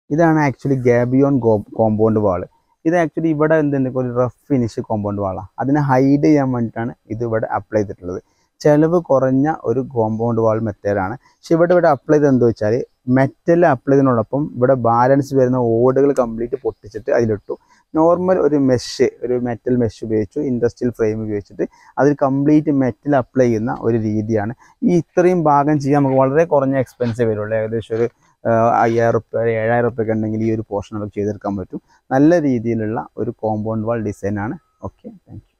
ഇതാണ് actually gabion ഗോ compound wall ഇത് ആക്ച്വലി ഇവിടെ എന്തുണ്ട് ഒരു റഫ് ഫിനിഷ് കോമ്പൗണ്ട് വാളാണ് അതിനെ ഹൈഡ് ചെയ്യാൻ വേണ്ടിയിട്ടാണ് ഇത് ഇവിടെ അപ്ലൈ ചെയ്തിട്ടുള്ളത് ചിലവ് കുറഞ്ഞ ഒരു കോമ്പൗണ്ട് വാൾ മെത്തേഡാണ് പക്ഷെ ഇവിടെ ഇവിടെ അപ്ലൈ ചെയ്ത് എന്താ വെച്ചാൽ മെറ്റൽ അപ്ലൈ ചെയ്യുന്നതോടൊപ്പം ഇവിടെ ബാലൻസ് വരുന്ന ഓടുകൾ കംപ്ലീറ്റ് പൊട്ടിച്ചിട്ട് അതിലിട്ടു നോർമൽ ഒരു മെഷ് ഒരു മെറ്റൽ മെഷ് ഉപയോഗിച്ചു ഇൻഡസ്ട്രിയൽ ഫ്രെയിം ഉപയോഗിച്ചിട്ട് അതിൽ കംപ്ലീറ്റ് മെറ്റൽ അപ്ലൈ ചെയ്യുന്ന ഒരു രീതിയാണ് ഈ ഇത്രയും ഭാഗം ചെയ്യാൻ നമുക്ക് വളരെ കുറഞ്ഞ എക്സ്പെൻസീവ് വരുള്ളൂ ഏകദേശം ഒരു ആഹ് അയ്യായിരം റുപ്യ ഏഴായിരം റുപ്യ ഉണ്ടെങ്കിൽ ഈ ഒരു പോർഷൻ നമുക്ക് ചെയ്തെടുക്കാൻ പറ്റും നല്ല രീതിയിലുള്ള ഒരു കോമ്പൗണ്ട് വാൾ ഡിസൈനാണ് ഓക്കെ താങ്ക് യു